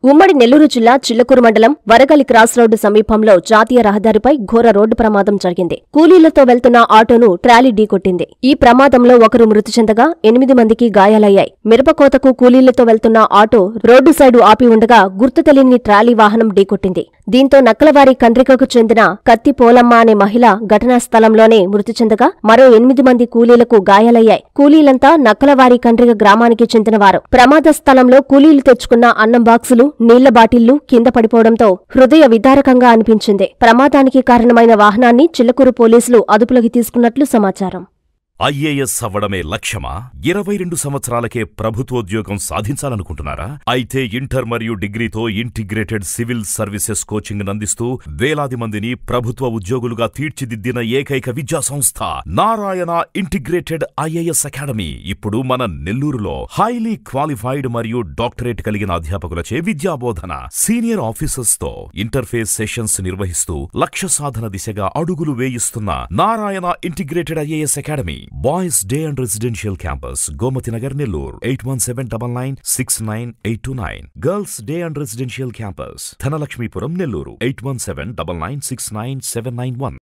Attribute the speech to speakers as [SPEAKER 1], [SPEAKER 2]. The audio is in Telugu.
[SPEAKER 1] ఉమ్మడి నెల్లూరు జిల్లా చిల్లకూరు మండలం వరగలి క్రాస్ రోడ్డు సమీపంలో జాతీయ రహదారిపై ఘోర రోడ్డు ప్రమాదం జరిగింది కూలీలతో వెళ్తున్న ఆటోను ట్రాలీ ఢీకొట్టింది ఈ ప్రమాదంలో ఒకరు మృతి చెందగా ఎనిమిది మందికి గాయాలయ్యాయి మిరపకోతకు కూలీలతో వెళ్తున్న ఆటో రోడ్డు సైడు ఆపి ఉండగా గుర్తు తెలియని ట్రాలీ వాహనం ఢీకొట్టింది దీంతో నక్కలవారి కండ్రికకు చెందిన కత్తి పోలమ్మ అనే మహిళ ఘటనా స్థలంలోనే మృతి చెందగా మరో ఎనిమిది మంది కూలీలకు గాయాలయ్యాయి కూలీలంతా నక్కలవారి కండ్రిక గ్రామానికి చెందినవారు ప్రమాద స్థలంలో కూలీలు తెచ్చుకున్న అన్నం బాక్సులు నీళ్ల బాటిళ్లు కింద పడిపోవడంతో హృదయ విదారకంగా అనిపించింది ప్రమాదానికి కారణమైన వాహనాన్ని చిల్లకూరు పోలీసులు అదుపులోకి తీసుకున్నట్లు సమాచారం
[SPEAKER 2] ఐఏఎస్ అవ్వడమే లక్ష్యమా ఇరవై రెండు సంవత్సరాలకే ప్రభుత్వోద్యోగం సాధించాలనుకుంటున్నారా అయితే ఇంటర్ మరియు డిగ్రీతో ఇంటిగ్రేటెడ్ సివిల్ సర్వీసెస్ కోచింగ్ అందిస్తూ వేలాది మందిని ప్రభుత్వ ఉద్యోగులుగా తీర్చిదిద్దిన ఏకైక విద్యా సంస్థ నారాయణ ఇంటిగ్రేటెడ్ ఐఏఎస్ అకాడమీ ఇప్పుడు మన నెల్లూరులో హైలీ క్వాలిఫైడ్ మరియు డాక్టరేట్ కలిగిన అధ్యాపకులచే విద్యాబోధన సీనియర్ ఆఫీసర్స్ తో ఇంటర్ఫేస్ సెషన్స్ నిర్వహిస్తూ లక్ష్య సాధన దిశగా అడుగులు వేయిస్తున్న Narayana integrated IAS academy boys day and residential campus Gomathi Nagar Nellore eight one seven double nine six nine eight two nine girls day and residential campus Dhanalakshmipuram Nellore eight one seven double nine six nine seven nine one